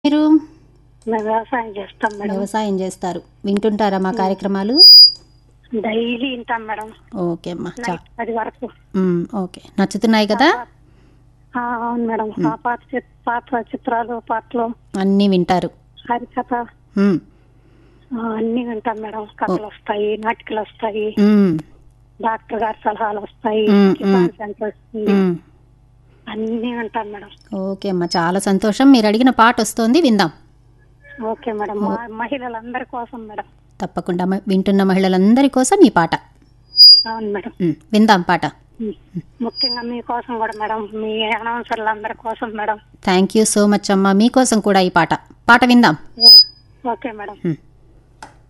మీరు మేము వ్యవసాయం చేస్తాం మేడం వ్యవసాయం చేస్తారు వింటుంటారా మా కార్యక్రమాలు డైలీ వింటాం మేడం ఓకే అమ్మా చా నైట్ పది వరకు మ్, ఓకే నచ్చుతున్నాయి కదా ఆ, అవును మేడం ఆ పాత చిత్- పాత చిత్రాలు పాటలు అన్నీ వింటారు హరికథ మ్, ఆ, అన్ని వింటాం మేడం కథలు వస్తాయి నాటికలు వస్తాయి మ్, డాక్టర్ గారి సలహాలు వస్తాయి మ్, కిసాన్ మ్. సెంటర్ వస్తుంది మ్. అన్ని వింటాం మేడం ఓకే అమ్మా చాలా సంతోషం మీరు అడిగిన పాట వస్తోంది విందాం ఓకే మేడం మా మహిళలందరి కోసం మేడం తప్పకుండా మ- వింటున్న మహిళలందరి కోసం ఈ పాట అవును మేడం మ్, విందాం పాట ఉమ్. ముఖ్యంగా మీకోసం కూడా మేడం మీ అనౌన్సర్లందరి కోసం madam thank you so much అమ్మా మీకోసం కూడా ఈ పాట పాట విందాం ఓ- ఓకే మేడం మ్.